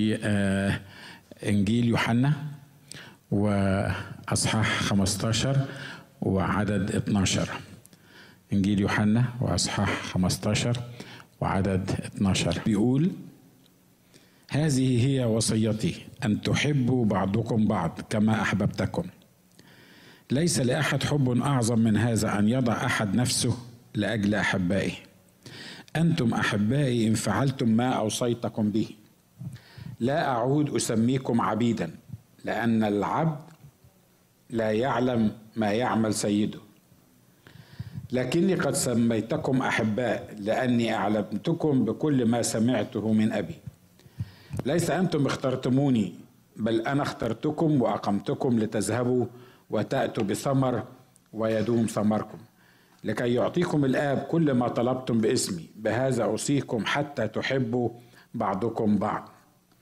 في آه، إنجيل يوحنا وأصحاح 15 وعدد 12 إنجيل يوحنا وأصحاح 15 وعدد 12 بيقول هذه هي وصيتي أن تحبوا بعضكم بعض كما أحببتكم ليس لأحد حب أعظم من هذا أن يضع أحد نفسه لأجل أحبائه أنتم أحبائي إن فعلتم ما أوصيتكم به لا أعود أسميكم عبيدا لأن العبد لا يعلم ما يعمل سيده لكني قد سميتكم أحباء لأني أعلمتكم بكل ما سمعته من أبي ليس أنتم اخترتموني بل أنا اخترتكم وأقمتكم لتذهبوا وتأتوا بثمر ويدوم ثمركم لكي يعطيكم الآب كل ما طلبتم باسمي بهذا أوصيكم حتى تحبوا بعضكم بعض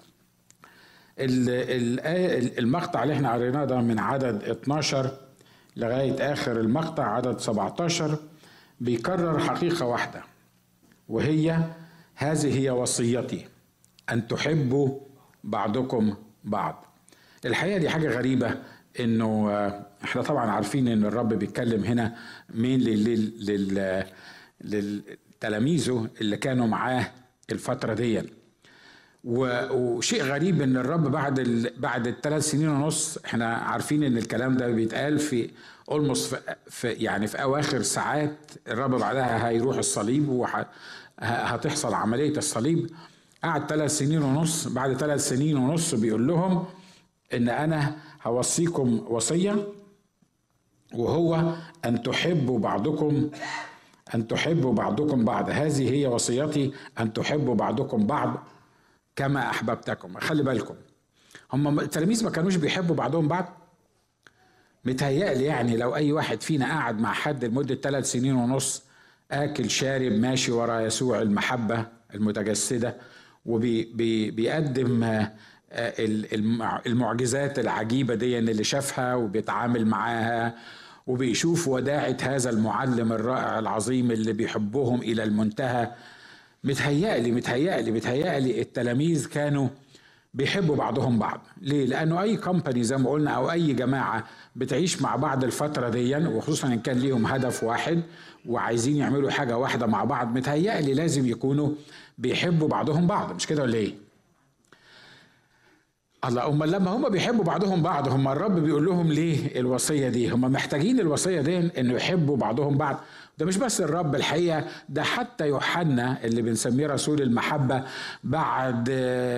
الآية المقطع اللي احنا قريناه ده من عدد 12 لغاية آخر المقطع عدد 17 بيكرر حقيقة واحدة وهي هذه هي وصيتي أن تحبوا بعضكم بعض الحقيقة دي حاجة غريبة انه احنا طبعا عارفين ان الرب بيتكلم هنا مين لل للتلاميذه اللي كانوا معاه الفتره دي وشيء غريب ان الرب بعد ال... بعد الثلاث سنين ونص احنا عارفين ان الكلام ده بيتقال في اولموست في... في يعني في اواخر ساعات الرب بعدها هيروح الصليب وهتحصل وح... عمليه الصليب قعد ثلاث سنين ونص بعد ثلاث سنين ونص بيقول لهم ان انا هوصيكم وصيه وهو ان تحبوا بعضكم ان تحبوا بعضكم بعض هذه هي وصيتي ان تحبوا بعضكم بعض كما احببتكم خلي بالكم هم التلاميذ ما كانوش بيحبوا بعضهم بعض متهيألي يعني لو اي واحد فينا قاعد مع حد لمده ثلاث سنين ونص اكل شارب ماشي ورا يسوع المحبه المتجسده وبيقدم المعجزات العجيبه دي اللي شافها وبيتعامل معاها وبيشوف وداعة هذا المعلم الرائع العظيم اللي بيحبهم إلى المنتهى متهيألي متهيألي متهيألي التلاميذ كانوا بيحبوا بعضهم بعض ليه؟ لأنه أي كومباني زي ما قلنا أو أي جماعة بتعيش مع بعض الفترة دي وخصوصا إن كان ليهم هدف واحد وعايزين يعملوا حاجة واحدة مع بعض متهيألي لازم يكونوا بيحبوا بعضهم بعض مش كده ولا إيه؟ الله هم لما هم بيحبوا بعضهم بعض هم الرب بيقول لهم ليه الوصية دي هم محتاجين الوصية دي انه يحبوا بعضهم بعض ده مش بس الرب الحقيقة ده حتى يوحنا اللي بنسميه رسول المحبة بعد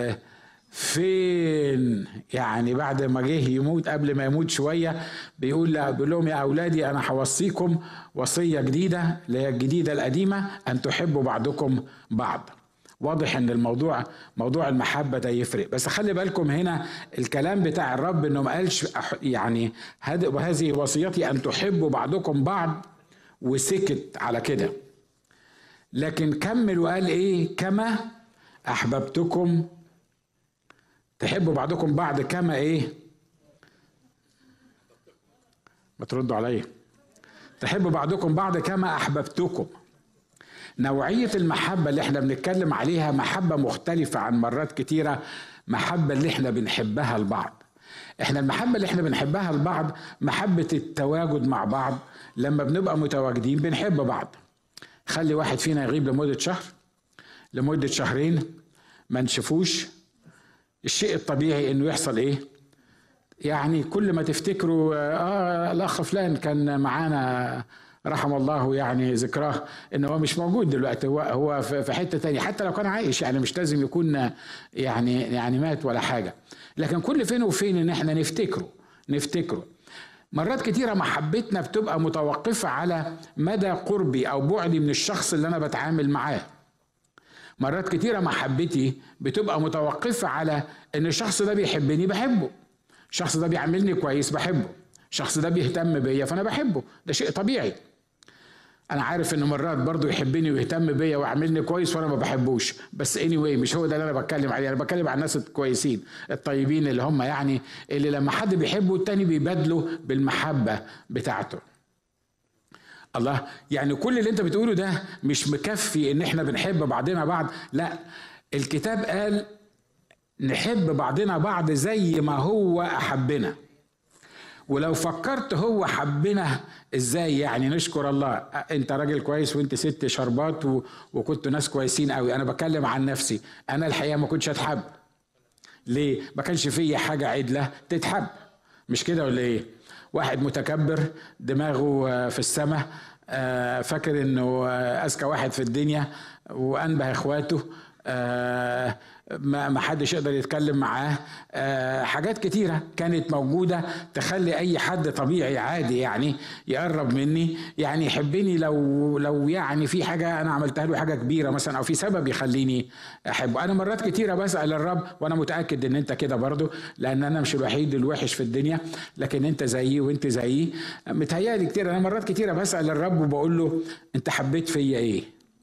فين يعني بعد ما جه يموت قبل ما يموت شوية بيقول بيقول لهم يا أولادي أنا هوصيكم وصية جديدة اللي هي الجديدة القديمة أن تحبوا بعضكم بعض واضح ان الموضوع موضوع المحبه ده يفرق بس خلي بالكم هنا الكلام بتاع الرب انه ما قالش يعني وهذه وصيتي ان تحبوا بعضكم بعض وسكت على كده لكن كمل وقال ايه كما احببتكم تحبوا بعضكم بعض كما ايه ما تردوا عليا تحبوا بعضكم بعض كما احببتكم نوعية المحبة اللي احنا بنتكلم عليها محبة مختلفة عن مرات كتيرة محبة اللي احنا بنحبها لبعض احنا المحبة اللي احنا بنحبها لبعض محبة التواجد مع بعض لما بنبقى متواجدين بنحب بعض خلي واحد فينا يغيب لمدة شهر لمدة شهرين ما نشوفوش الشيء الطبيعي انه يحصل ايه يعني كل ما تفتكروا اه الاخ فلان كان معانا رحم الله يعني ذكراه ان هو مش موجود دلوقتي هو هو في حته تانية حتى لو كان عايش يعني مش لازم يكون يعني يعني مات ولا حاجه لكن كل فين وفين ان احنا نفتكره نفتكره مرات كتيره محبتنا بتبقى متوقفه على مدى قربي او بعدي من الشخص اللي انا بتعامل معاه مرات كتيره محبتي بتبقى متوقفه على ان الشخص ده بيحبني بحبه الشخص ده بيعاملني كويس بحبه الشخص ده بيهتم بيا فانا بحبه ده شيء طبيعي انا عارف ان مرات برضه يحبني ويهتم بيا ويعاملني كويس وانا ما بحبوش بس اني anyway مش هو ده اللي انا بتكلم عليه انا بتكلم عن الناس الكويسين الطيبين اللي هم يعني اللي لما حد بيحبه التاني بيبادله بالمحبه بتاعته الله يعني كل اللي انت بتقوله ده مش مكفي ان احنا بنحب بعضنا بعض لا الكتاب قال نحب بعضنا بعض زي ما هو احبنا ولو فكرت هو حبنا ازاي يعني نشكر الله انت راجل كويس وانت ست شربات و... وكنت ناس كويسين قوي انا بكلم عن نفسي انا الحقيقه ما كنتش اتحب ليه ما كانش فيا حاجه عدله تتحب مش كده ولا ايه واحد متكبر دماغه في السماء آه، فاكر انه اذكى واحد في الدنيا وانبه اخواته آه، ما حدش يقدر يتكلم معاه آه، حاجات كتيره كانت موجوده تخلي اي حد طبيعي عادي يعني يقرب مني يعني يحبني لو لو يعني في حاجه انا عملتها له حاجه كبيره مثلا او في سبب يخليني احبه انا مرات كتيره بسال الرب وانا متاكد ان انت كده برضو لان انا مش الوحيد الوحش في الدنيا لكن انت زيي وانت زيي متهيألي كتير انا مرات كتيره بسال الرب وبقول له انت حبيت فيا ايه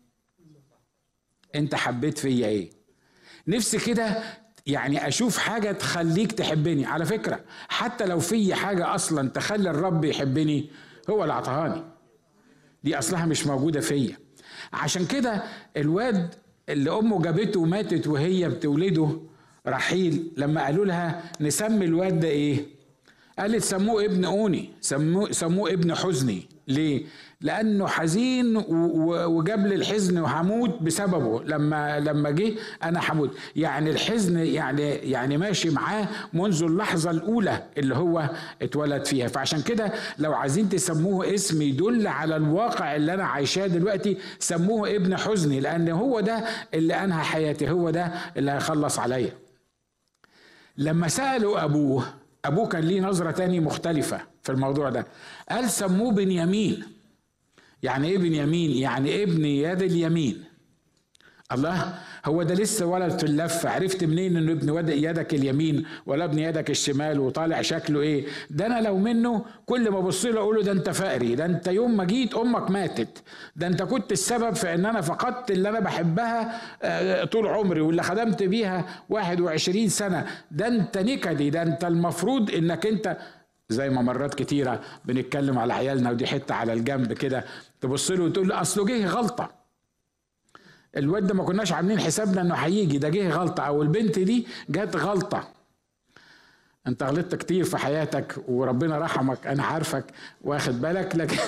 انت حبيت فيا ايه نفسي كده يعني اشوف حاجه تخليك تحبني على فكره حتى لو في حاجه اصلا تخلي الرب يحبني هو اللي اعطاهاني دي اصلها مش موجوده فيا عشان كده الواد اللي امه جابته وماتت وهي بتولده رحيل لما قالوا لها نسمي الواد ده ايه قالت سموه ابن اوني سموه, سموه ابن حزني ليه لانه حزين وجاب لي الحزن وهموت بسببه لما لما جه انا هموت يعني الحزن يعني يعني ماشي معاه منذ اللحظه الاولى اللي هو اتولد فيها فعشان كده لو عايزين تسموه اسم يدل على الواقع اللي انا عايشاه دلوقتي سموه ابن حزني لان هو ده اللي انهى حياتي هو ده اللي هيخلص عليا لما سالوا ابوه ابوه كان ليه نظره تاني مختلفه في الموضوع ده قال سموه بنيامين يعني ايه بنيامين يعني ابن يد اليمين الله هو ده لسه ولد في اللفة عرفت منين انه ابن يدك اليمين ولا ابن يدك الشمال وطالع شكله ايه ده انا لو منه كل ما ابص له اقول له ده انت فقري ده انت يوم ما جيت امك ماتت ده انت كنت السبب في ان انا فقدت اللي انا بحبها آه، طول عمري واللي خدمت بيها 21 سنة ده انت نكدي ده انت المفروض انك انت زي ما مرات كتيرة بنتكلم على عيالنا ودي حتة على الجنب كده تبص له وتقول له اصله جه غلطة الواد ده ما كناش عاملين حسابنا انه هيجي ده جه غلطة او البنت دي جت غلطة انت غلطت كتير في حياتك وربنا رحمك انا عارفك واخد بالك لكن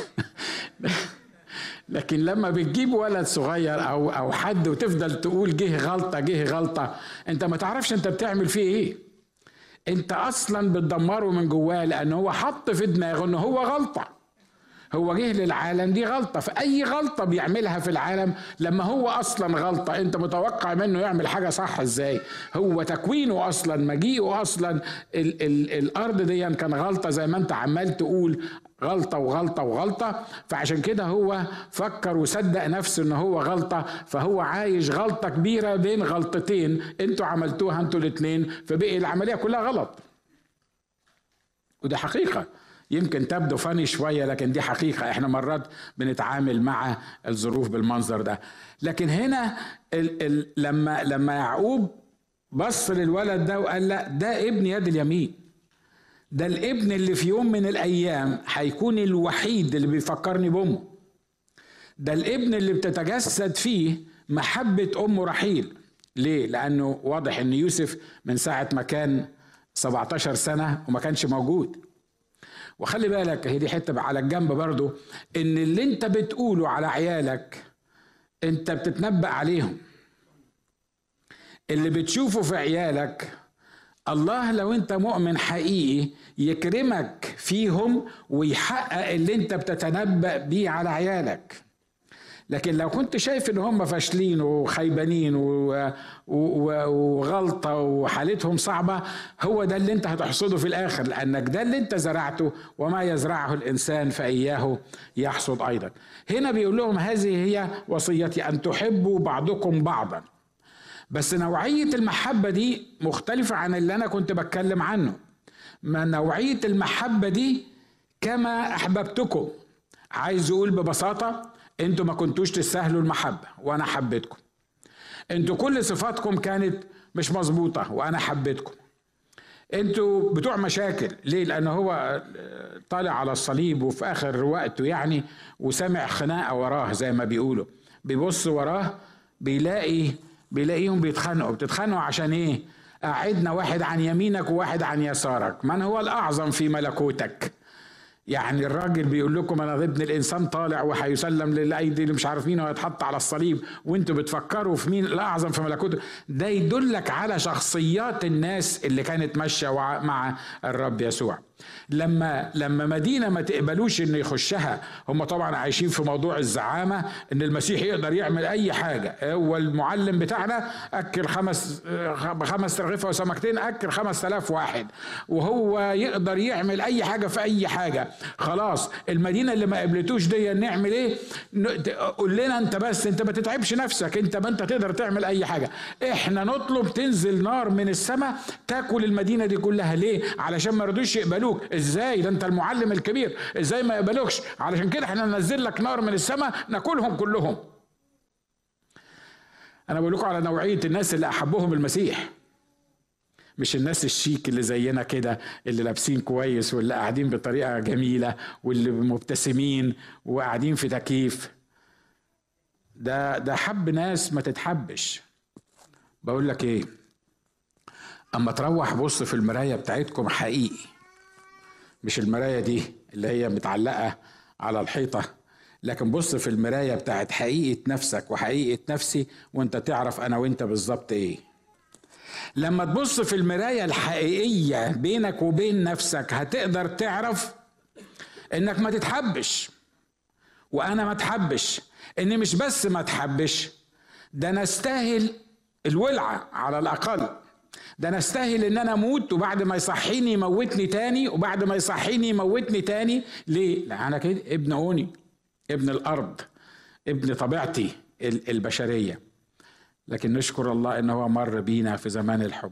لكن لما بتجيب ولد صغير او او حد وتفضل تقول جه غلطه جه غلطه انت ما تعرفش انت بتعمل فيه ايه انت اصلا بتدمره من جواه لان هو حط في دماغه ان هو غلطه هو جه للعالم دي غلطة فأي غلطة بيعملها في العالم لما هو أصلا غلطة أنت متوقع منه يعمل حاجة صح إزاي هو تكوينه أصلا مجيئه أصلا ال ال الأرض دي كان غلطة زي ما أنت عمال تقول غلطة وغلطة وغلطة فعشان كده هو فكر وصدق نفسه ان هو غلطة فهو عايش غلطة كبيرة بين غلطتين انتوا عملتوها انتوا الاتنين فبقي العملية كلها غلط وده حقيقة يمكن تبدو فاني شويه لكن دي حقيقه احنا مرات بنتعامل مع الظروف بالمنظر ده لكن هنا ال ال لما لما يعقوب بص للولد ده وقال لا ده ابن يد اليمين ده الابن اللي في يوم من الايام هيكون الوحيد اللي بيفكرني بامه ده الابن اللي بتتجسد فيه محبه امه رحيل ليه لانه واضح ان يوسف من ساعه ما كان 17 سنه وما كانش موجود وخلي بالك هي دي حته على الجنب برضو ان اللي انت بتقوله على عيالك انت بتتنبأ عليهم اللي بتشوفه في عيالك الله لو انت مؤمن حقيقي يكرمك فيهم ويحقق اللي انت بتتنبأ بيه على عيالك لكن لو كنت شايف ان هم فاشلين وخيبانين وغلطه وحالتهم صعبه هو ده اللي انت هتحصده في الاخر لانك ده اللي انت زرعته وما يزرعه الانسان فاياه يحصد ايضا هنا بيقول لهم هذه هي وصيتي ان تحبوا بعضكم بعضا بس نوعيه المحبه دي مختلفه عن اللي انا كنت بتكلم عنه ما نوعيه المحبه دي كما احببتكم عايز يقول ببساطه انتوا ما كنتوش تستاهلوا المحبة وانا حبيتكم انتوا كل صفاتكم كانت مش مظبوطة وانا حبيتكم انتوا بتوع مشاكل ليه لان هو طالع على الصليب وفي اخر وقته يعني وسمع خناقه وراه زي ما بيقولوا بيبص وراه بيلاقي بيلاقيهم بيتخانقوا بتتخانقوا عشان ايه أعدنا واحد عن يمينك وواحد عن يسارك من هو الأعظم في ملكوتك يعني الراجل بيقول لكم انا ابن الانسان طالع وهيسلم للايدي اللي مش عارف مين وهيتحط على الصليب وانتوا بتفكروا في مين الاعظم في ملكوته ده يدلك على شخصيات الناس اللي كانت ماشيه مع الرب يسوع لما لما مدينه ما تقبلوش انه يخشها هم طبعا عايشين في موضوع الزعامه ان المسيح يقدر يعمل اي حاجه هو المعلم بتاعنا اكل خمس خمس ترغيفه وسمكتين اكل خمس آلاف واحد وهو يقدر يعمل اي حاجه في اي حاجه خلاص المدينه اللي ما قبلتوش دي نعمل ايه قول لنا انت بس انت ما تتعبش نفسك انت ما انت تقدر تعمل اي حاجه احنا نطلب تنزل نار من السماء تاكل المدينه دي كلها ليه علشان ما رضوش يقبلوك ازاي ده انت المعلم الكبير ازاي ما يقبلوكش علشان كده احنا ننزل لك نار من السماء ناكلهم كلهم انا بقول لكم على نوعيه الناس اللي احبهم المسيح مش الناس الشيك اللي زينا كده اللي لابسين كويس واللي قاعدين بطريقه جميله واللي مبتسمين وقاعدين في تكييف ده ده حب ناس ما تتحبش بقول لك ايه اما تروح بص في المرايه بتاعتكم حقيقي مش المرايه دي اللي هي متعلقه على الحيطه لكن بص في المرايه بتاعت حقيقه نفسك وحقيقه نفسي وانت تعرف انا وانت بالظبط ايه لما تبص في المرايه الحقيقيه بينك وبين نفسك هتقدر تعرف انك ما تتحبش وانا ما اتحبش ان مش بس ما تحبش ده نستاهل الولعه على الاقل ده انا استاهل ان انا اموت وبعد ما يصحيني يموتني تاني وبعد ما يصحيني يموتني تاني ليه لا انا كده ابن اوني ابن الارض ابن طبيعتي البشريه لكن نشكر الله ان هو مر بينا في زمان الحب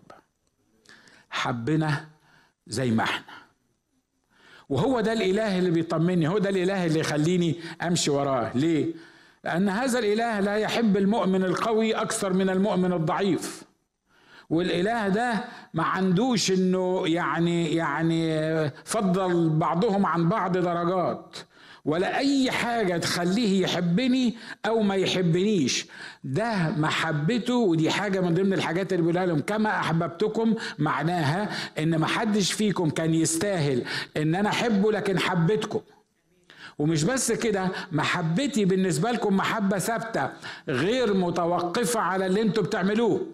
حبنا زي ما احنا وهو ده الاله اللي بيطمني هو ده الاله اللي يخليني امشي وراه ليه لان هذا الاله لا يحب المؤمن القوي اكثر من المؤمن الضعيف والاله ده ما عندوش انه يعني يعني فضل بعضهم عن بعض درجات ولا اي حاجه تخليه يحبني او ما يحبنيش ده محبته ودي حاجه من ضمن الحاجات اللي بيقولها لهم كما احببتكم معناها ان ما حدش فيكم كان يستاهل ان انا احبه لكن حبيتكم ومش بس كده محبتي بالنسبه لكم محبه ثابته غير متوقفه على اللي انتوا بتعملوه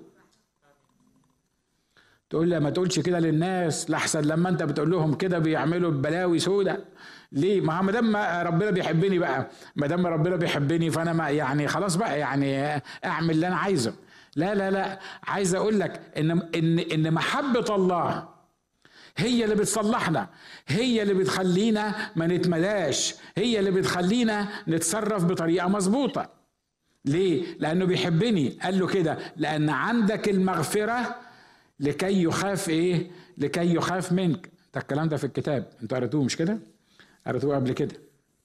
تقول لي ما تقولش كده للناس لحسن لما انت بتقول لهم كده بيعملوا بلاوي سودة ليه ما ما دام ربنا بيحبني بقى ما دام ربنا بيحبني فانا ما يعني خلاص بقى يعني اعمل اللي انا عايزه لا لا لا عايز اقول لك ان ان ان محبه الله هي اللي بتصلحنا هي اللي بتخلينا ما نتملاش هي اللي بتخلينا نتصرف بطريقه مظبوطه ليه لانه بيحبني قال له كده لان عندك المغفره لكي يخاف ايه لكي يخاف منك ده الكلام ده في الكتاب انتوا قريتوه مش كده قريتوه قبل كده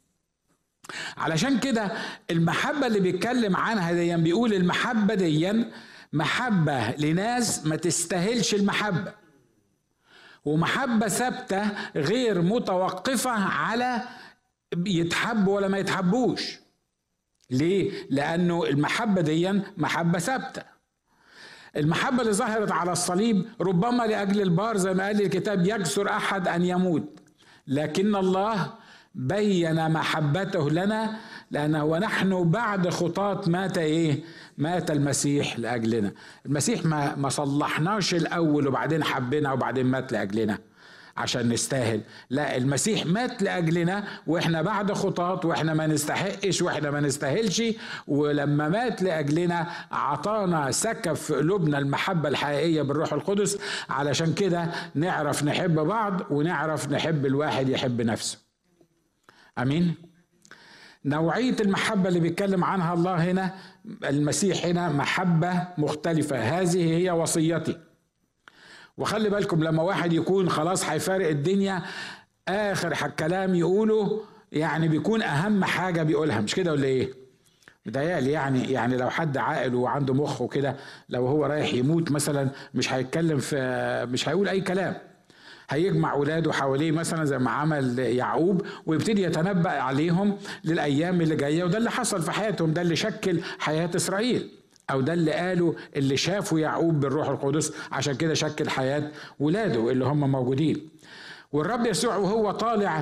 علشان كده المحبة اللي بيتكلم عنها دي بيقول المحبة دي محبة لناس ما تستاهلش المحبة ومحبة ثابتة غير متوقفة على يتحب ولا ما يتحبوش ليه؟ لأنه المحبة دي محبة ثابتة المحبة اللي ظهرت على الصليب ربما لأجل البار زي ما قال الكتاب يكسر أحد أن يموت لكن الله بين محبته لنا لأنه ونحن بعد خطاة مات إيه؟ مات المسيح لأجلنا المسيح ما ما صلحناش الأول وبعدين حبنا وبعدين مات لأجلنا عشان نستاهل لا المسيح مات لاجلنا واحنا بعد خطاط واحنا ما نستحقش واحنا ما نستاهلش ولما مات لاجلنا اعطانا سكب في قلوبنا المحبه الحقيقيه بالروح القدس علشان كده نعرف نحب بعض ونعرف نحب الواحد يحب نفسه امين نوعيه المحبه اللي بيتكلم عنها الله هنا المسيح هنا محبه مختلفه هذه هي وصيتي وخلي بالكم لما واحد يكون خلاص هيفارق الدنيا اخر كلام يقوله يعني بيكون اهم حاجه بيقولها مش كده ولا ايه متهيألي يعني يعني لو حد عاقل وعنده مخ وكده لو هو رايح يموت مثلا مش هيتكلم في مش هيقول اي كلام هيجمع ولاده حواليه مثلا زي ما عمل يعقوب ويبتدي يتنبأ عليهم للايام اللي جايه وده اللي حصل في حياتهم ده اللي شكل حياه اسرائيل او ده اللي قاله اللي شافه يعقوب بالروح القدس عشان كده شكل حياه ولاده اللي هم موجودين والرب يسوع وهو طالع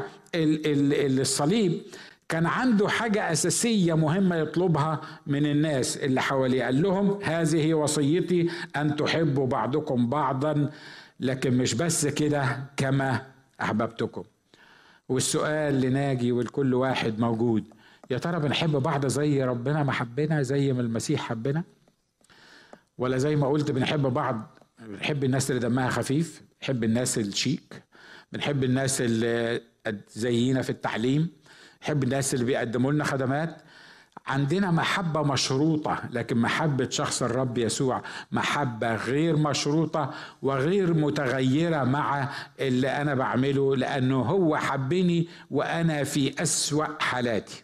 الصليب كان عنده حاجة أساسية مهمة يطلبها من الناس اللي حواليه قال لهم هذه وصيتي أن تحبوا بعضكم بعضا لكن مش بس كده كما أحببتكم والسؤال لناجي ولكل واحد موجود يا ترى بنحب بعض زي ربنا ما حبنا زي ما المسيح حبنا ولا زي ما قلت بنحب بعض بنحب الناس اللي دمها خفيف بنحب الناس الشيك بنحب الناس اللي زينا في التعليم بنحب الناس اللي بيقدموا لنا خدمات عندنا محبة مشروطة لكن محبة شخص الرب يسوع محبة غير مشروطة وغير متغيرة مع اللي أنا بعمله لأنه هو حبني وأنا في أسوأ حالاتي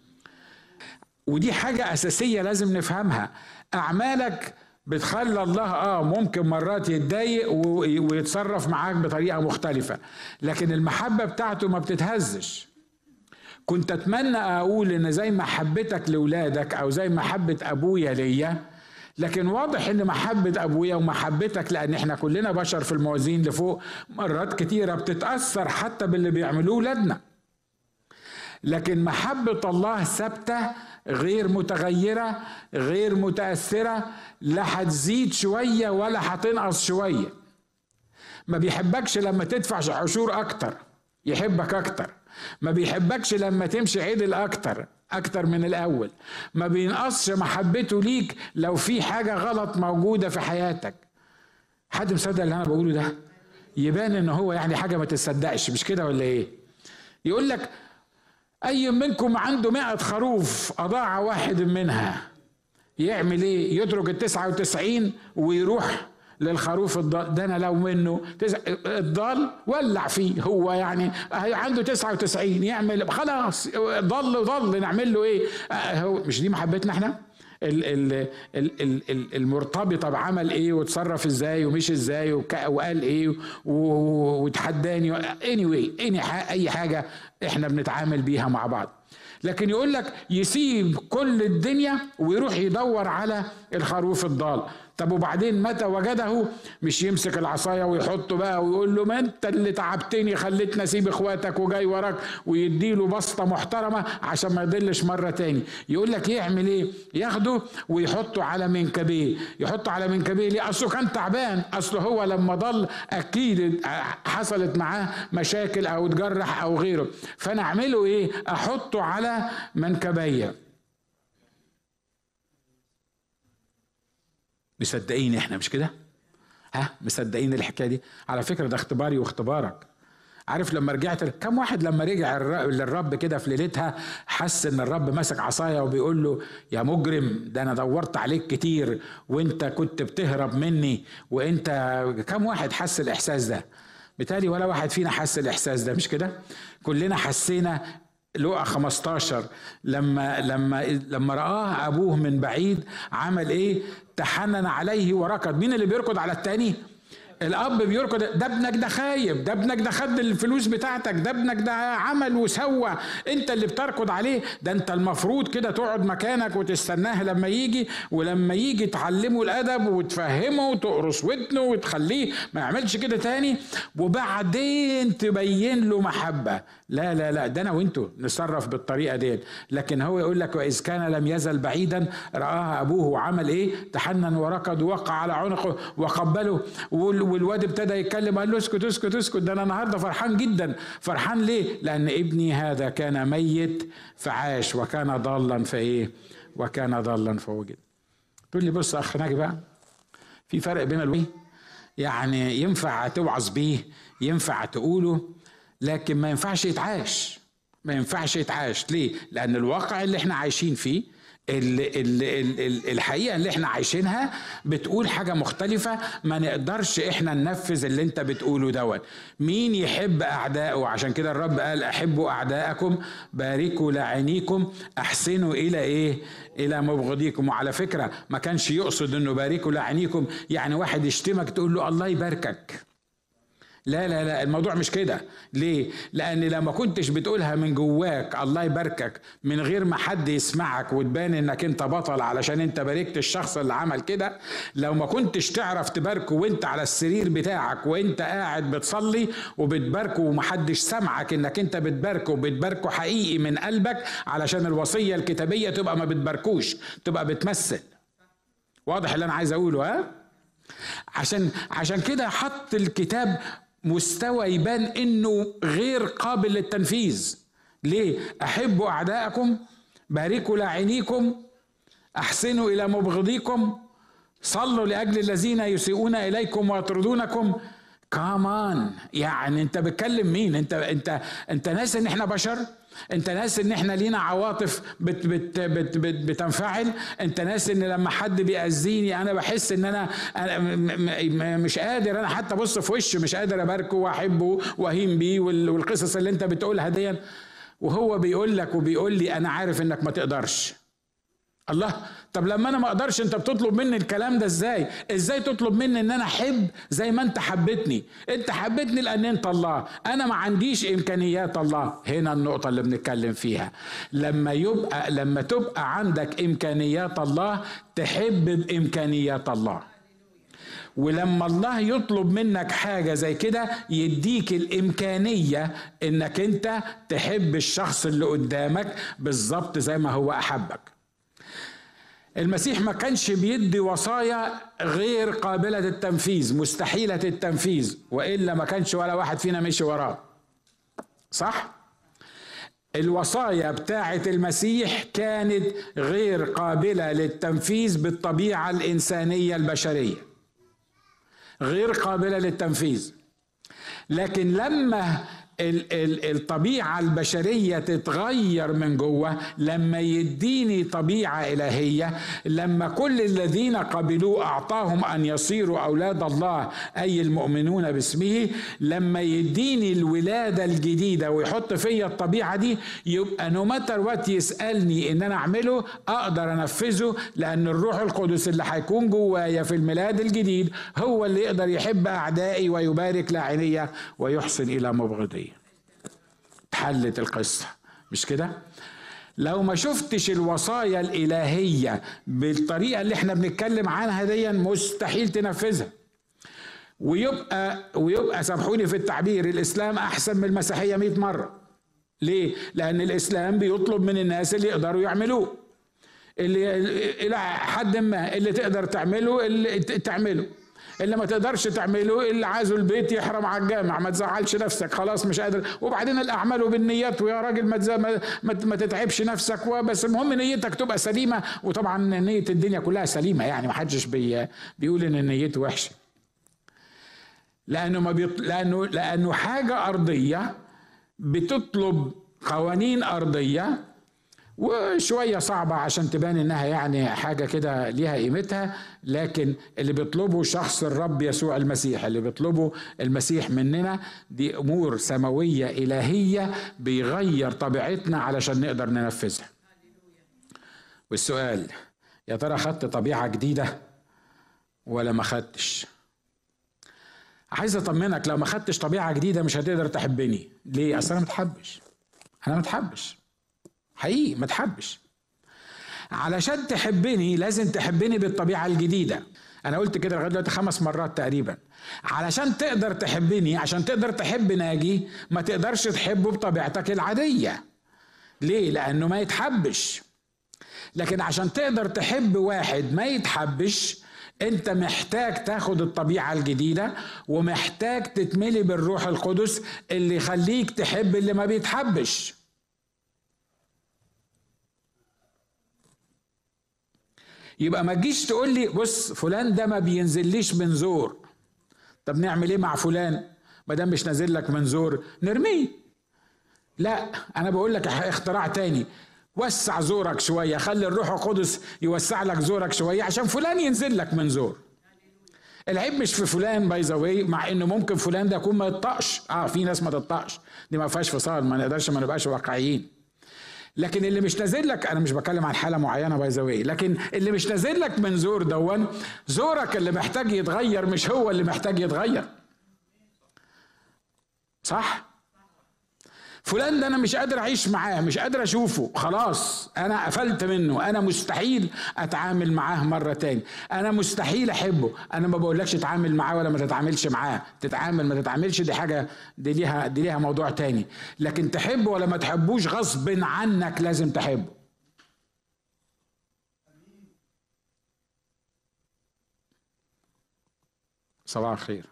ودي حاجة أساسية لازم نفهمها أعمالك بتخلى الله اه ممكن مرات يتضايق ويتصرف معاك بطريقه مختلفه لكن المحبه بتاعته ما بتتهزش كنت اتمنى اقول ان زي محبتك لاولادك او زي محبه ابويا ليا لكن واضح ان محبه ابويا ومحبتك لان احنا كلنا بشر في الموازين لفوق مرات كتيره بتتاثر حتى باللي بيعملوه ولادنا لكن محبه الله ثابته غير متغيره غير متاثره لا هتزيد شويه ولا هتنقص شويه ما بيحبكش لما تدفع عشور اكتر يحبك اكتر ما بيحبكش لما تمشي عدل اكتر اكتر من الاول ما بينقصش محبته ليك لو في حاجه غلط موجوده في حياتك حد مصدق اللي انا بقوله ده يبان ان هو يعني حاجه ما تصدقش مش كده ولا ايه يقول لك اي منكم عنده مئة خروف اضاع واحد منها يعمل ايه يترك التسعة وتسعين ويروح للخروف الضال ده انا لو منه الضال ولع فيه هو يعني عنده 99 يعمل خلاص ضل ضل نعمل له ايه هو مش دي محبتنا احنا المرتبطة بعمل ايه وتصرف ازاي ومشي ازاي وقال ايه وتحداني anyway اي حاجة احنا بنتعامل بيها مع بعض لكن يقول لك يسيب كل الدنيا ويروح يدور على الخروف الضال طب وبعدين متى وجده مش يمسك العصايه ويحطه بقى ويقول له ما انت اللي تعبتني خليتني اسيب اخواتك وجاي وراك ويديله بسطه محترمه عشان ما يضلش مره تاني يقول لك يعمل ايه ياخده ويحطه على منكبيه يحطه على منكبيه ليه اصله كان تعبان اصله هو لما ضل اكيد حصلت معاه مشاكل او اتجرح او غيره فانا اعمله ايه احطه على منكبيه مصدقين احنا مش كده ها مصدقين الحكايه دي على فكره ده اختباري واختبارك عارف لما رجعت كم واحد لما رجع للرب كده في ليلتها حس ان الرب ماسك عصايه وبيقول له يا مجرم ده انا دورت عليك كتير وانت كنت بتهرب مني وانت كم واحد حس الاحساس ده بالتالي ولا واحد فينا حس الاحساس ده مش كده كلنا حسينا لقى 15 لما لما لما رآه ابوه من بعيد عمل ايه؟ تحنن عليه وركض، مين اللي بيركض على التاني؟ الاب بيركض ده ابنك ده خايب ده ابنك ده خد الفلوس بتاعتك ده ابنك ده عمل وسوى انت اللي بتركض عليه ده انت المفروض كده تقعد مكانك وتستناه لما يجي ولما يجي تعلمه الادب وتفهمه وتقرص ودنه وتخليه ما يعملش كده تاني وبعدين تبين له محبه لا لا لا ده انا وانتوا نتصرف بالطريقه دي لكن هو يقول لك واذ كان لم يزل بعيدا رآه ابوه وعمل ايه تحنن وركض ووقع على عنقه وقبله والواد ابتدى يتكلم قال له اسكت اسكت اسكت ده انا النهارده فرحان جدا فرحان ليه لان ابني هذا كان ميت فعاش وكان ضالا فايه وكان ضالا فوجد تقول لي بص اخ ناجي بقى في فرق بين الوي يعني ينفع توعظ بيه ينفع تقوله لكن ما ينفعش يتعاش ما ينفعش يتعاش ليه لان الواقع اللي احنا عايشين فيه الحقيقه اللي احنا عايشينها بتقول حاجه مختلفه ما نقدرش احنا ننفذ اللي انت بتقوله دوت مين يحب اعدائه عشان كده الرب قال احبوا اعدائكم باركوا لعينيكم احسنوا الى ايه الى مبغضيكم وعلى فكره ما كانش يقصد انه باركوا لعينيكم يعني واحد يشتمك تقول له الله يباركك لا لا لا الموضوع مش كده ليه لان لما كنتش بتقولها من جواك الله يباركك من غير ما حد يسمعك وتبان انك انت بطل علشان انت باركت الشخص اللي عمل كده لو ما كنتش تعرف تباركه وانت على السرير بتاعك وانت قاعد بتصلي وبتباركه ومحدش سمعك انك انت بتباركه وبتباركه حقيقي من قلبك علشان الوصيه الكتابيه تبقى ما بتباركوش تبقى بتمثل واضح اللي انا عايز اقوله ها عشان عشان كده حط الكتاب مستوى يبان انه غير قابل للتنفيذ ليه احبوا اعداءكم باركوا لاعنيكم احسنوا الى مبغضيكم صلوا لاجل الذين يسيئون اليكم ويطردونكم كامان يعني انت بتكلم مين انت انت انت ناس ان احنا بشر انت ناس ان احنا لينا عواطف بت بت بت بت بتنفعل انت ناس ان لما حد بيأذيني انا بحس ان انا, أنا مش قادر انا حتى ابص في وشه مش قادر اباركه واحبه واهين بيه والقصص اللي انت بتقولها دي وهو بيقول لك وبيقول لي انا عارف انك ما تقدرش الله طب لما انا ما اقدرش انت بتطلب مني الكلام ده ازاي ازاي تطلب مني ان انا احب زي ما انت حبيتني انت حبيتني لان انت الله انا ما عنديش امكانيات الله هنا النقطه اللي بنتكلم فيها لما يبقى لما تبقى عندك امكانيات الله تحب بامكانيات الله ولما الله يطلب منك حاجه زي كده يديك الامكانيه انك انت تحب الشخص اللي قدامك بالظبط زي ما هو احبك المسيح ما كانش بيدي وصايا غير قابلة التنفيذ مستحيلة التنفيذ وإلا ما كانش ولا واحد فينا مشي وراه صح؟ الوصايا بتاعة المسيح كانت غير قابلة للتنفيذ بالطبيعة الإنسانية البشرية غير قابلة للتنفيذ لكن لما الطبيعة البشرية تتغير من جوه لما يديني طبيعة إلهية لما كل الذين قبلوه أعطاهم أن يصيروا أولاد الله أي المؤمنون باسمه لما يديني الولادة الجديدة ويحط فيا الطبيعة دي يبقى نو ماتر وات يسألني إن أنا أعمله أقدر أنفذه لأن الروح القدس اللي هيكون جوايا في الميلاد الجديد هو اللي يقدر يحب أعدائي ويبارك لاعنية ويحسن إلى مبغضي اتحلت القصة مش كده؟ لو ما شفتش الوصايا الإلهية بالطريقة اللي احنا بنتكلم عنها دي مستحيل تنفذها ويبقى ويبقى سامحوني في التعبير الإسلام أحسن من المسيحية 100 مرة ليه؟ لأن الإسلام بيطلب من الناس اللي يقدروا يعملوه اللي إلى حد ما اللي تقدر تعمله اللي تعمله اللي ما تقدرش تعمله اللي عايزه البيت يحرم على الجامع ما تزعلش نفسك خلاص مش قادر وبعدين الاعمال بالنيات ويا راجل ما ما, ما تتعبش نفسك بس المهم نيتك تبقى سليمه وطبعا نيه الدنيا كلها سليمه يعني ما حدش بي بيقول ان نيته وحشه لانه ما بيط... لانه لانه حاجه ارضيه بتطلب قوانين ارضيه وشوية صعبة عشان تبان انها يعني حاجة كده ليها قيمتها لكن اللي بيطلبه شخص الرب يسوع المسيح اللي بيطلبه المسيح مننا دي امور سماوية الهية بيغير طبيعتنا علشان نقدر ننفذها والسؤال يا ترى خدت طبيعة جديدة ولا ما خدتش عايز اطمنك لو ما خدتش طبيعة جديدة مش هتقدر تحبني ليه اصل انا متحبش انا متحبش حقيقي ما تحبش علشان تحبني لازم تحبني بالطبيعة الجديدة أنا قلت كده لغاية دلوقتي خمس مرات تقريبا علشان تقدر تحبني عشان تقدر تحب ناجي ما تقدرش تحبه بطبيعتك العادية ليه؟ لأنه ما يتحبش لكن عشان تقدر تحب واحد ما يتحبش انت محتاج تاخد الطبيعة الجديدة ومحتاج تتملي بالروح القدس اللي يخليك تحب اللي ما بيتحبش يبقى ما تجيش تقول لي بص فلان ده ما بينزليش من زور طب نعمل ايه مع فلان ما دام مش نازل لك من زور نرميه لا انا بقول لك اختراع تاني وسع زورك شويه خلي الروح القدس يوسع لك زورك شويه عشان فلان ينزل لك من زور العيب مش في فلان باي ذا واي مع انه ممكن فلان ده يكون ما يطقش اه في ناس ما تطقش دي ما فيهاش فصال ما نقدرش ما نبقاش واقعيين لكن اللي مش نازل لك انا مش بتكلم عن حاله معينه باي ذا لكن اللي مش نازل لك من زور دون زورك اللي محتاج يتغير مش هو اللي محتاج يتغير صح فلان ده انا مش قادر اعيش معاه مش قادر اشوفه خلاص انا قفلت منه انا مستحيل اتعامل معاه مره تاني انا مستحيل احبه انا ما بقولكش تتعامل معاه ولا ما تتعاملش معاه تتعامل ما تتعاملش دي حاجه دي ليها دي ليها موضوع تاني لكن تحبه ولا ما تحبوش غصب عنك لازم تحبه صباح الخير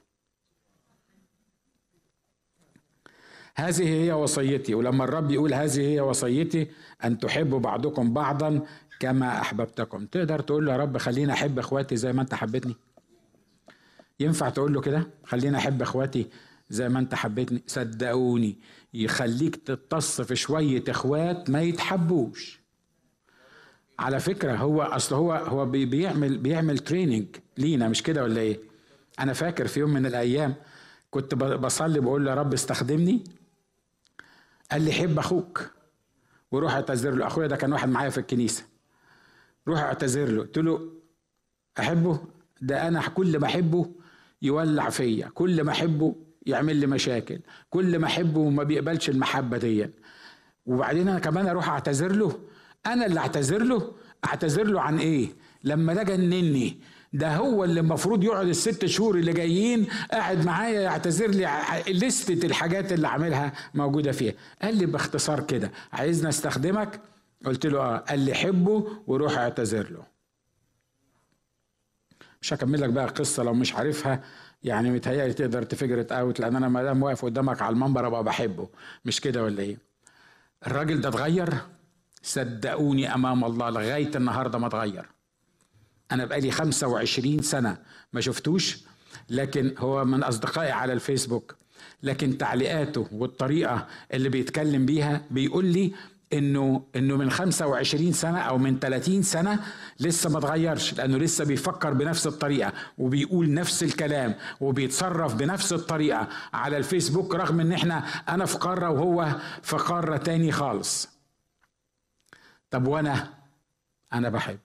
هذه هي وصيتي ولما الرب يقول هذه هي وصيتي أن تحبوا بعضكم بعضا كما أحببتكم تقدر تقول له يا رب خليني أحب إخواتي زي ما أنت حبيتني ينفع تقول له كده خليني أحب إخواتي زي ما أنت حبيتني صدقوني يخليك تتص في شوية إخوات ما يتحبوش على فكرة هو أصل هو هو بيعمل بيعمل تريننج لينا مش كده ولا إيه؟ أنا فاكر في يوم من الأيام كنت بصلي بقول له يا رب استخدمني قال لي حب اخوك وروح اعتذر له اخويا ده كان واحد معايا في الكنيسه روح اعتذر له قلت له احبه ده انا كل ما احبه يولع فيا كل ما احبه يعمل لي مشاكل كل ما احبه ما بيقبلش المحبه دي وبعدين انا كمان اروح اعتذر له انا اللي اعتذر له اعتذر له عن ايه لما ده جنني ده هو اللي المفروض يقعد الست شهور اللي جايين قاعد معايا يعتذر لي لستة الحاجات اللي عاملها موجودة فيها قال لي باختصار كده عايزني استخدمك قلت له اه قال لي حبه وروح اعتذر له مش هكمل لك بقى قصه لو مش عارفها يعني متهيألي تقدر تفجرت اوت لان انا ما دام واقف قدامك على المنبر ابقى بحبه مش كده ولا ايه الراجل ده اتغير صدقوني امام الله لغايه النهارده ما اتغير أنا بقالي 25 سنة ما شفتوش لكن هو من أصدقائي على الفيسبوك لكن تعليقاته والطريقة اللي بيتكلم بيها بيقول لي انه انه من 25 سنه او من 30 سنه لسه ما اتغيرش لانه لسه بيفكر بنفس الطريقه وبيقول نفس الكلام وبيتصرف بنفس الطريقه على الفيسبوك رغم ان احنا انا في قاره وهو في قاره تاني خالص طب وانا انا بحب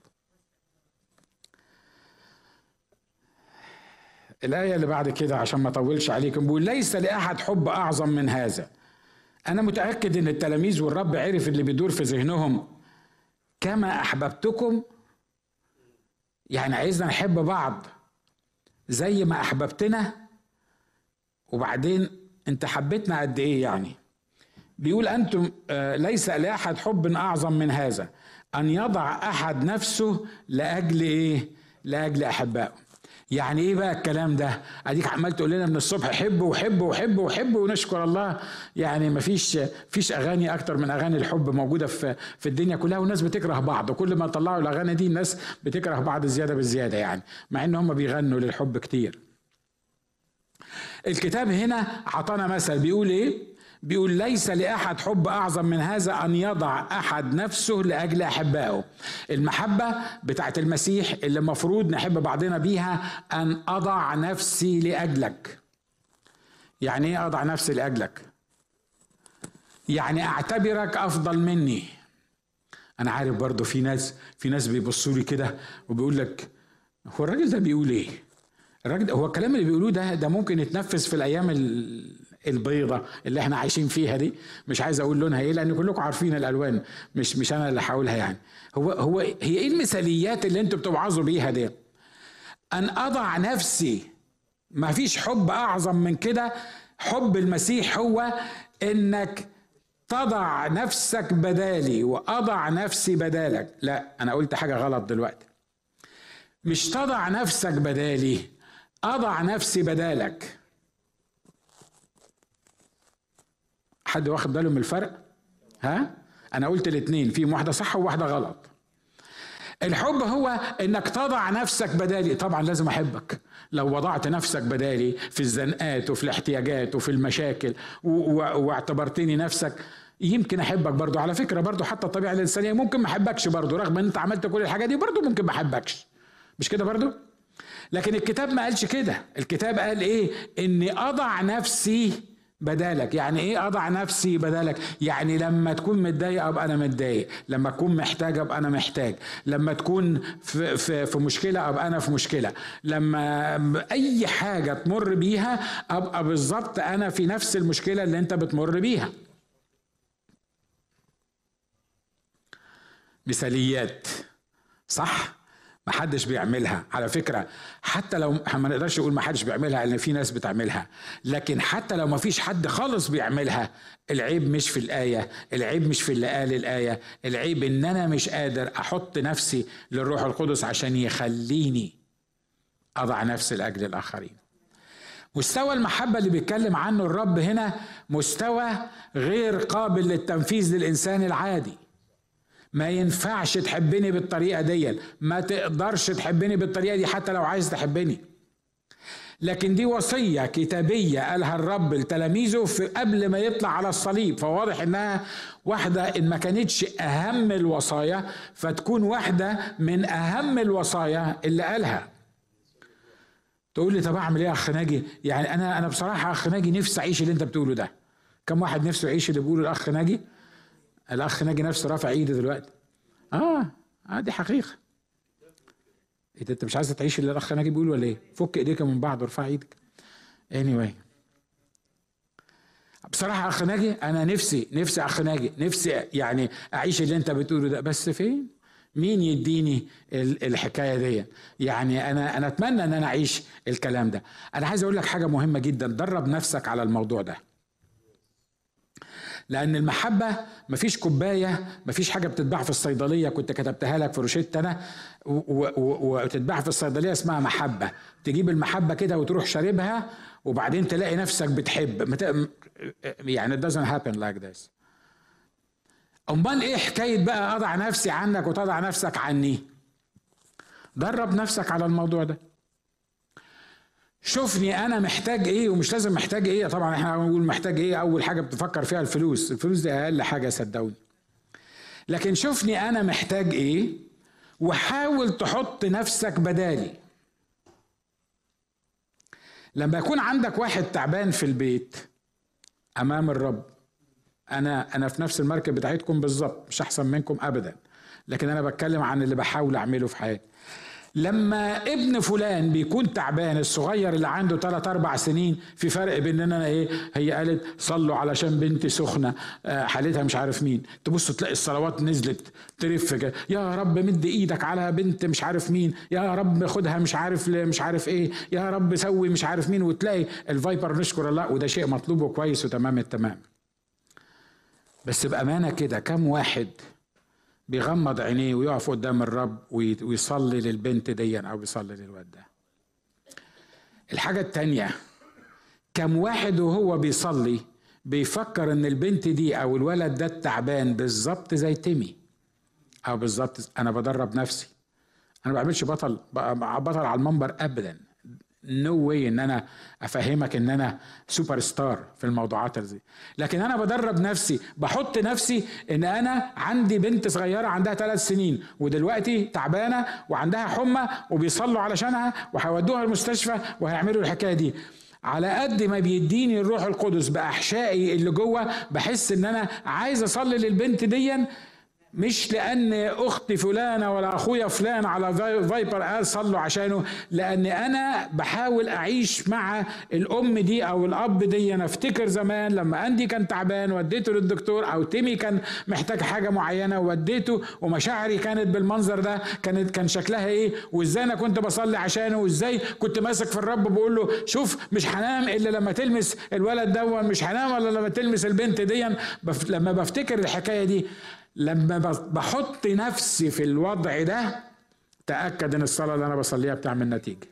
الآية اللي بعد كده عشان ما أطولش عليكم بيقول ليس لأحد حب أعظم من هذا أنا متأكد إن التلاميذ والرب عرف اللي بيدور في ذهنهم كما أحببتكم يعني عايزنا نحب بعض زي ما أحببتنا وبعدين أنت حبيتنا قد إيه يعني بيقول أنتم آه، ليس لأحد حب أعظم من هذا أن يضع أحد نفسه لأجل إيه؟ لأجل أحبائه يعني ايه بقى الكلام ده اديك عمال تقول لنا من الصبح حب وحب وحب وحب ونشكر الله يعني ما فيش فيش اغاني اكتر من اغاني الحب موجوده في في الدنيا كلها والناس بتكره بعض وكل ما طلعوا الاغاني دي الناس بتكره بعض زياده بالزياده يعني مع ان هم بيغنوا للحب كتير الكتاب هنا عطانا مثل بيقول ايه بيقول ليس لأحد حب أعظم من هذا أن يضع أحد نفسه لأجل أحبائه المحبة بتاعت المسيح اللي المفروض نحب بعضنا بيها أن أضع نفسي لأجلك يعني إيه أضع نفسي لأجلك يعني أعتبرك أفضل مني أنا عارف برضو في ناس في ناس بيبصوا لي كده وبيقول لك هو الراجل ده بيقول إيه الراجل هو الكلام اللي بيقولوه ده ده ممكن يتنفذ في الأيام البيضة اللي احنا عايشين فيها دي مش عايز اقول لونها ايه لان كلكم عارفين الالوان مش مش انا اللي هقولها يعني هو هو هي ايه المثاليات اللي انتوا بتوعظوا بيها دي ان اضع نفسي ما فيش حب اعظم من كده حب المسيح هو انك تضع نفسك بدالي واضع نفسي بدالك لا انا قلت حاجه غلط دلوقتي مش تضع نفسك بدالي اضع نفسي بدالك حد واخد باله من الفرق ها انا قلت الاثنين في واحده صح وواحده غلط الحب هو انك تضع نفسك بدالي طبعا لازم احبك لو وضعت نفسك بدالي في الزنقات وفي الاحتياجات وفي المشاكل واعتبرتني نفسك يمكن احبك برضو على فكره برضو حتى الطبيعه الانسانيه ممكن ما احبكش برضو رغم ان انت عملت كل الحاجات دي برضو ممكن ما احبكش مش كده برضو لكن الكتاب ما قالش كده الكتاب قال ايه اني اضع نفسي بدالك يعني ايه اضع نفسي بدالك يعني لما تكون متضايق ابقى انا متضايق لما اكون محتاج ابقى انا محتاج لما تكون في, في, في مشكله ابقى انا في مشكله لما اي حاجه تمر بيها ابقى بالظبط انا في نفس المشكله اللي انت بتمر بيها مثاليات صح ما حدش بيعملها على فكرة حتى لو ما نقدرش نقول ما حدش بيعملها لأن في ناس بتعملها لكن حتى لو ما فيش حد خالص بيعملها العيب مش في الآية العيب مش في اللي قال الآية العيب إن أنا مش قادر أحط نفسي للروح القدس عشان يخليني أضع نفسي لأجل الآخرين مستوى المحبة اللي بيتكلم عنه الرب هنا مستوى غير قابل للتنفيذ للإنسان العادي ما ينفعش تحبني بالطريقة دي ما تقدرش تحبني بالطريقة دي حتى لو عايز تحبني لكن دي وصية كتابية قالها الرب لتلاميذه في قبل ما يطلع على الصليب فواضح انها واحدة ان ما كانتش اهم الوصايا فتكون واحدة من اهم الوصايا اللي قالها تقول لي طب اعمل ايه يا اخ ناجي يعني انا انا بصراحة اخ ناجي نفسي اعيش اللي انت بتقوله ده كم واحد نفسه يعيش اللي بيقوله الاخ ناجي الاخ ناجي نفسه رافع ايده دلوقتي اه اه دي حقيقه إيه انت مش عايز تعيش اللي الاخ ناجي بيقول ولا ايه فك ايديك من بعض وارفع ايدك anyway بصراحة أخ ناجي أنا نفسي نفسي أخ ناجي نفسي يعني أعيش اللي أنت بتقوله ده بس فين؟ مين يديني الحكاية دي؟ يعني أنا أنا أتمنى إن أنا أعيش الكلام ده. أنا عايز أقول لك حاجة مهمة جدا درب نفسك على الموضوع ده. لان المحبه مفيش كوبايه مفيش حاجه بتتباع في الصيدليه كنت كتبتها لك في روشته انا وتتباع في الصيدليه اسمها محبه تجيب المحبه كده وتروح شاربها وبعدين تلاقي نفسك بتحب يعني it doesn't happen like this امال ايه حكايه بقى اضع نفسي عنك وتضع نفسك عني درب نفسك على الموضوع ده شوفني انا محتاج ايه ومش لازم محتاج ايه طبعا احنا بنقول محتاج ايه اول حاجه بتفكر فيها الفلوس الفلوس دي اقل حاجه صدقوني لكن شوفني انا محتاج ايه وحاول تحط نفسك بدالي لما يكون عندك واحد تعبان في البيت امام الرب انا انا في نفس المركب بتاعتكم بالظبط مش احسن منكم ابدا لكن انا بتكلم عن اللي بحاول اعمله في حياتي لما ابن فلان بيكون تعبان الصغير اللي عنده 3 4 سنين في فرق بين ان انا ايه هي قالت صلوا علشان بنتي سخنه آه، حالتها مش عارف مين تبص تلاقي الصلوات نزلت ترف كده يا رب مد ايدك على بنت مش عارف مين يا رب خدها مش عارف مش عارف ايه يا رب سوي مش عارف مين وتلاقي الفايبر نشكر الله وده شيء مطلوب وكويس وتمام التمام بس بامانه كده كم واحد بيغمض عينيه ويقف قدام الرب ويصلي للبنت دي او بيصلي للواد ده الحاجة التانية كم واحد وهو بيصلي بيفكر ان البنت دي او الولد ده التعبان بالظبط زي تيمي او بالظبط انا بدرب نفسي انا ما بعملش بطل بطل على المنبر ابدا نو no واي ان انا افهمك ان انا سوبر ستار في الموضوعات دي لكن انا بدرب نفسي بحط نفسي ان انا عندي بنت صغيره عندها ثلاث سنين ودلوقتي تعبانه وعندها حمى وبيصلوا علشانها وهيودوها المستشفى وهيعملوا الحكايه دي على قد ما بيديني الروح القدس باحشائي اللي جوه بحس ان انا عايز اصلي للبنت ديا مش لان اختي فلانه ولا اخويا فلان على فايبر قال صلوا عشانه لان انا بحاول اعيش مع الام دي او الاب دي انا افتكر زمان لما اندي كان تعبان وديته للدكتور او تيمي كان محتاج حاجه معينه وديته ومشاعري كانت بالمنظر ده كانت كان شكلها ايه وازاي انا كنت بصلي عشانه وازاي كنت ماسك في الرب بقول له شوف مش هنام الا لما تلمس الولد ده مش هنام الا لما تلمس البنت دي لما بفتكر الحكايه دي لما بحط نفسي في الوضع ده تأكد ان الصلاة اللي انا بصليها بتعمل نتيجة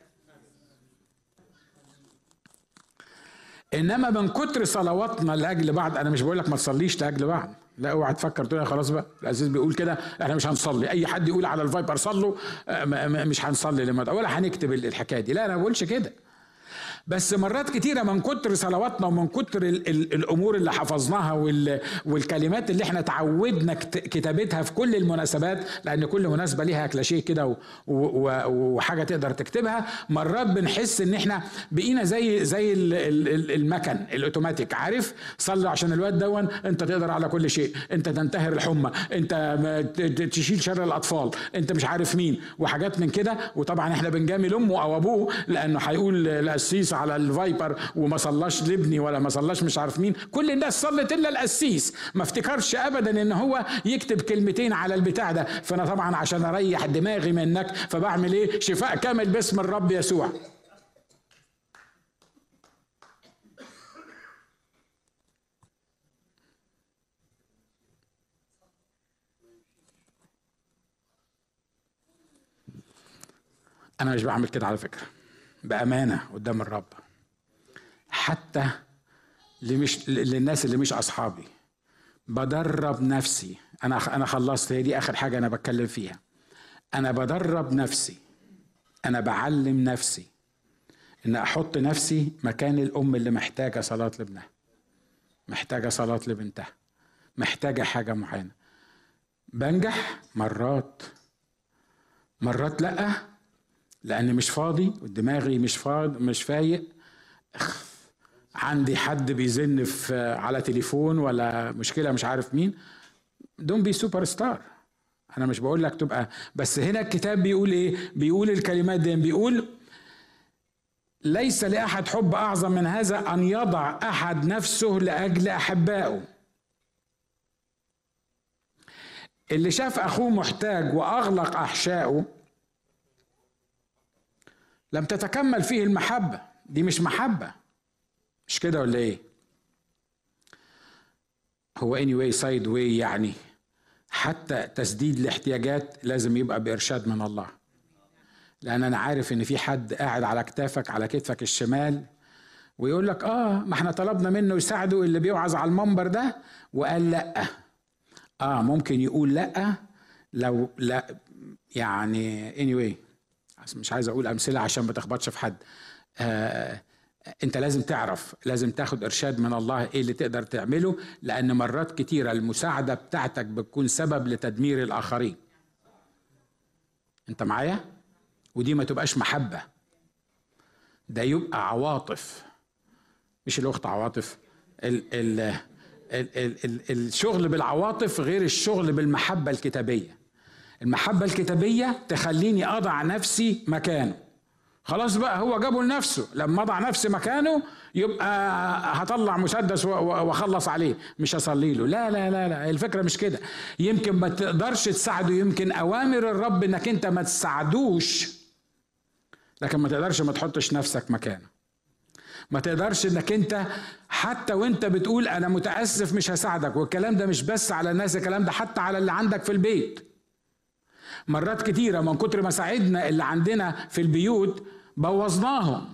انما من كتر صلواتنا لاجل بعض انا مش بقول لك ما تصليش لاجل بعض لا اوعى تفكر تقول خلاص بقى العزيز بيقول كده احنا مش هنصلي اي حد يقول على الفايبر صلوا آه، مش هنصلي لما ولا هنكتب الحكايه دي لا انا ما بقولش كده بس مرات كتيرة من كتر صلواتنا ومن كتر ال ال الأمور اللي حفظناها وال والكلمات اللي احنا تعودنا كتابتها في كل المناسبات لأن كل مناسبة ليها كلاشيه كده وحاجة تقدر تكتبها مرات بنحس إن احنا بقينا زي زي المكن الأوتوماتيك عارف صلي عشان الواد دون أنت تقدر على كل شيء أنت تنتهر الحمى أنت تشيل شر الأطفال أنت مش عارف مين وحاجات من كده وطبعا احنا بنجامل أمه أو أبوه لأنه هيقول القسيس على الفايبر وما صلاش لابني ولا ما صلاش مش عارف مين كل الناس صلت الا القسيس ما افتكرش ابدا ان هو يكتب كلمتين على البتاع ده فانا طبعا عشان اريح دماغي منك فبعمل ايه شفاء كامل باسم الرب يسوع انا مش بعمل كده على فكره بامانه قدام الرب حتى اللي مش للناس اللي مش اصحابي بدرب نفسي انا انا خلصت هي دي اخر حاجه انا بتكلم فيها انا بدرب نفسي انا بعلم نفسي ان احط نفسي مكان الام اللي محتاجه صلاه لابنها محتاجه صلاه لبنتها محتاجه حاجه معينه بنجح مرات مرات لا لاني مش فاضي ودماغي مش فاضي مش فايق عندي حد بيزن في على تليفون ولا مشكله مش عارف مين دون بي سوبر ستار انا مش بقول لك تبقى بس هنا الكتاب بيقول ايه بيقول الكلمات دي بيقول ليس لاحد حب اعظم من هذا ان يضع احد نفسه لاجل احبائه اللي شاف اخوه محتاج واغلق احشائه لم تتكمل فيه المحبه دي مش محبه مش كده ولا ايه هو anyway side way يعني حتى تسديد الاحتياجات لازم يبقى بإرشاد من الله لأن أنا عارف إن في حد قاعد على كتافك على كتفك الشمال ويقول لك آه ما احنا طلبنا منه يساعده اللي بيوعظ على المنبر ده وقال لأ آه ممكن يقول لأ لو لا يعني anyway مش عايز أقول أمثلة عشان ما تخبطش في حد آه انت لازم تعرف لازم تاخد ارشاد من الله ايه اللي تقدر تعمله لان مرات كتيرة المساعدة بتاعتك بتكون سبب لتدمير الاخرين انت معايا ودي ما تبقاش محبة ده يبقى عواطف مش الاخت عواطف ال ال ال ال ال الشغل بالعواطف غير الشغل بالمحبة الكتابية المحبة الكتابية تخليني أضع نفسي مكانه خلاص بقى هو جابه لنفسه لما اضع نفسي مكانه يبقى هطلع مسدس واخلص عليه مش هصلي له لا لا لا لا الفكره مش كده يمكن ما تقدرش تساعده يمكن اوامر الرب انك انت ما تساعدوش لكن ما تقدرش ما تحطش نفسك مكانه ما تقدرش انك انت حتى وانت بتقول انا متاسف مش هساعدك والكلام ده مش بس على الناس الكلام ده حتى على اللي عندك في البيت مرات كتيرة من كتر ما ساعدنا اللي عندنا في البيوت بوظناهم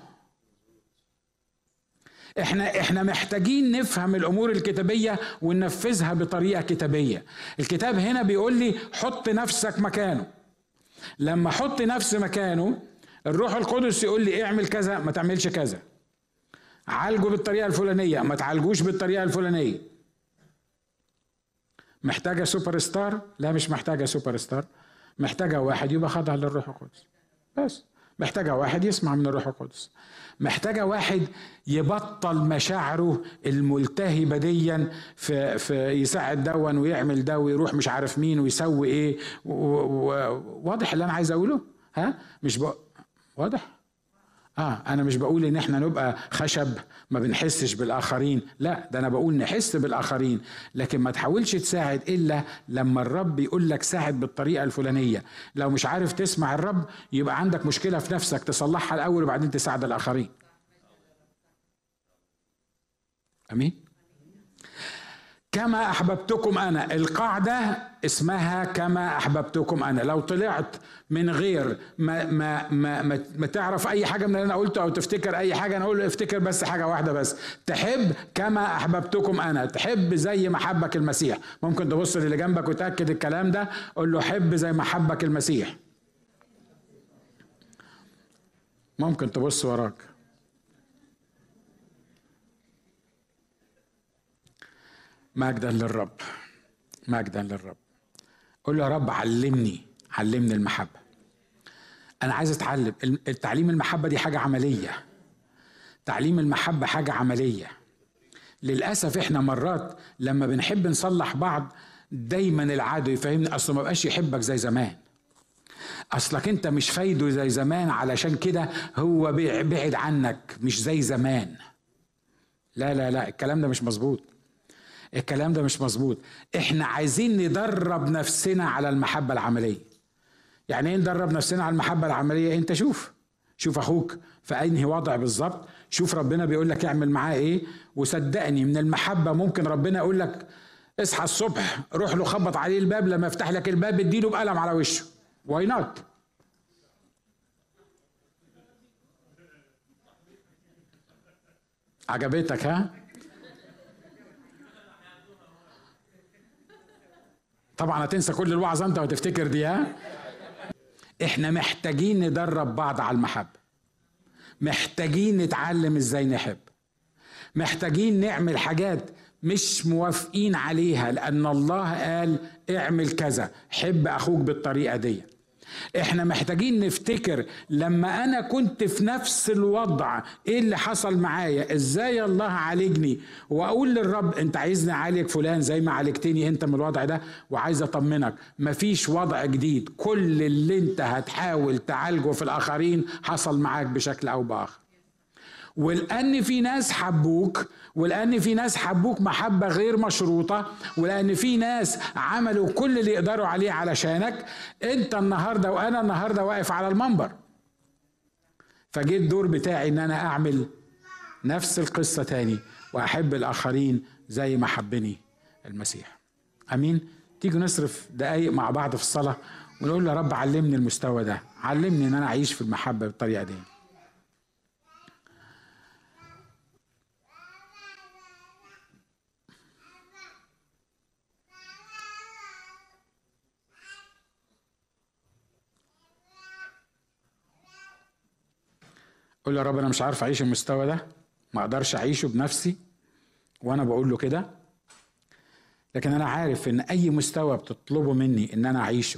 احنا احنا محتاجين نفهم الامور الكتابيه وننفذها بطريقه كتابيه الكتاب هنا بيقول لي حط نفسك مكانه لما احط نفسي مكانه الروح القدس يقول لي اعمل كذا ما تعملش كذا عالجه بالطريقه الفلانيه ما تعالجوش بالطريقه الفلانيه محتاجه سوبر ستار لا مش محتاجه سوبر ستار محتاجه واحد يبقى خاضع للروح القدس بس محتاجة واحد يسمع من الروح القدس محتاجة واحد يبطل مشاعره الملتهبة ديا في, في يساعد دون ويعمل ده ويروح مش عارف مين ويسوي ايه واضح اللي انا عايز اقوله ها مش بق... واضح اه انا مش بقول ان احنا نبقى خشب ما بنحسش بالاخرين لا ده انا بقول نحس بالاخرين لكن ما تحاولش تساعد الا لما الرب يقول لك ساعد بالطريقه الفلانيه لو مش عارف تسمع الرب يبقى عندك مشكله في نفسك تصلحها الاول وبعدين تساعد الاخرين امين كما احببتكم انا القاعده اسمها كما احببتكم انا لو طلعت من غير ما ما ما ما, ما تعرف اي حاجه من اللي انا قلته او تفتكر اي حاجه انا اقول افتكر بس حاجه واحده بس تحب كما احببتكم انا تحب زي ما حبك المسيح ممكن تبص للي جنبك وتاكد الكلام ده قول له حب زي ما حبك المسيح ممكن تبص وراك مجدا للرب مجدا للرب قول له يا رب علمني علمني المحبة أنا عايز أتعلم التعليم المحبة دي حاجة عملية تعليم المحبة حاجة عملية للأسف إحنا مرات لما بنحب نصلح بعض دايما العدو يفهمني أصل ما بقاش يحبك زي زمان أصلك أنت مش فايده زي زمان علشان كده هو بعد عنك مش زي زمان لا لا لا الكلام ده مش مظبوط الكلام ده مش مظبوط احنا عايزين ندرب نفسنا على المحبة العملية يعني ايه ندرب نفسنا على المحبة العملية انت شوف شوف اخوك في انهي وضع بالظبط شوف ربنا بيقول لك اعمل معاه ايه وصدقني من المحبة ممكن ربنا يقول لك اصحى الصبح روح له خبط عليه الباب لما يفتح لك الباب اديله بقلم على وشه واي نوت عجبتك ها طبعا هتنسى كل الوعظ انت وتفتكر دي ها احنا محتاجين ندرب بعض على المحبه محتاجين نتعلم ازاي نحب محتاجين نعمل حاجات مش موافقين عليها لان الله قال اعمل كذا حب اخوك بالطريقه دي احنا محتاجين نفتكر لما انا كنت في نفس الوضع ايه اللي حصل معايا ازاي الله عالجني واقول للرب انت عايزني اعالج فلان زي ما عالجتني انت من الوضع ده وعايز اطمنك مفيش وضع جديد كل اللي انت هتحاول تعالجه في الاخرين حصل معاك بشكل او باخر ولان في ناس حبوك ولان في ناس حبوك محبه غير مشروطه ولان في ناس عملوا كل اللي يقدروا عليه علشانك انت النهارده وانا النهارده واقف على المنبر فجيت الدور بتاعي ان انا اعمل نفس القصه تاني واحب الاخرين زي ما حبني المسيح امين تيجوا نصرف دقايق مع بعض في الصلاه ونقول له يا رب علمني المستوى ده علمني ان انا اعيش في المحبه بالطريقه دي قول يا رب انا مش عارف اعيش المستوى ده ما اقدرش اعيشه بنفسي وانا بقول له كده لكن انا عارف ان اي مستوى بتطلبه مني ان انا اعيشه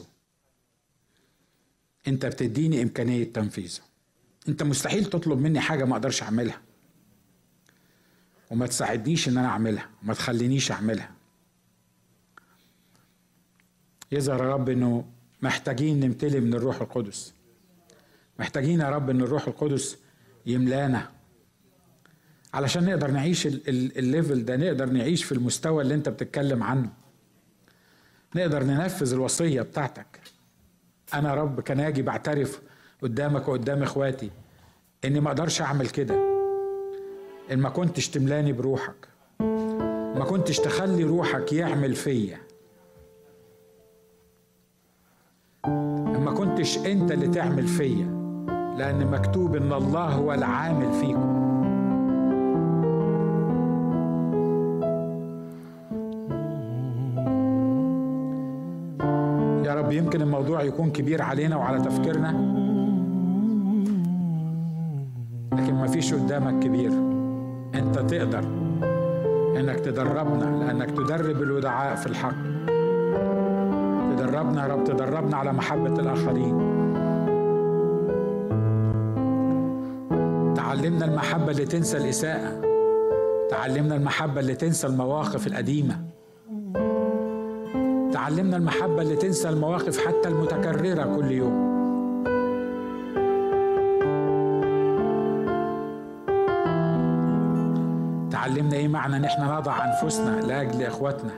انت بتديني امكانيه تنفيذه انت مستحيل تطلب مني حاجه ما اقدرش اعملها وما تساعدنيش ان انا اعملها وما تخلينيش اعملها يظهر يا رب انه محتاجين نمتلي من الروح القدس محتاجين يا رب ان الروح القدس يملانا علشان نقدر نعيش الليفل ده نقدر نعيش في المستوى اللي انت بتتكلم عنه نقدر ننفذ الوصية بتاعتك أنا رب كان أجي بعترف قدامك وقدام إخواتي إني ما أقدرش أعمل كده إن ما كنتش تملاني بروحك ما كنتش تخلي روحك يعمل فيا ما كنتش أنت اللي تعمل فيا لأن مكتوب إن الله هو العامل فيكم يا رب يمكن الموضوع يكون كبير علينا وعلى تفكيرنا لكن ما فيش قدامك كبير انت تقدر انك تدربنا لانك تدرب الودعاء في الحق تدربنا يا رب تدربنا على محبة الآخرين تعلمنا المحبة اللي تنسى الإساءة تعلمنا المحبة اللي تنسى المواقف القديمة تعلمنا المحبة اللي تنسى المواقف حتى المتكررة كل يوم تعلمنا ايه معنى ان احنا نضع انفسنا لاجل اخواتنا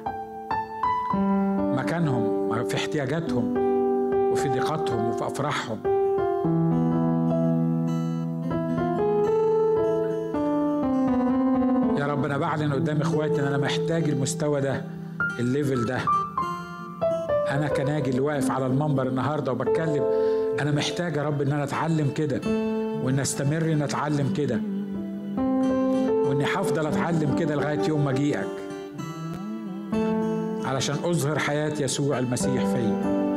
مكانهم في احتياجاتهم وفي ضيقاتهم وفي افراحهم يا رب انا بعلن قدام اخواتي ان انا محتاج المستوى ده الليفل ده انا كناجي اللي واقف على المنبر النهارده وبتكلم انا محتاج يا رب ان انا اتعلم كده وان استمر ان اتعلم كده واني هفضل اتعلم كده لغايه يوم مجيئك علشان اظهر حياه يسوع المسيح فيا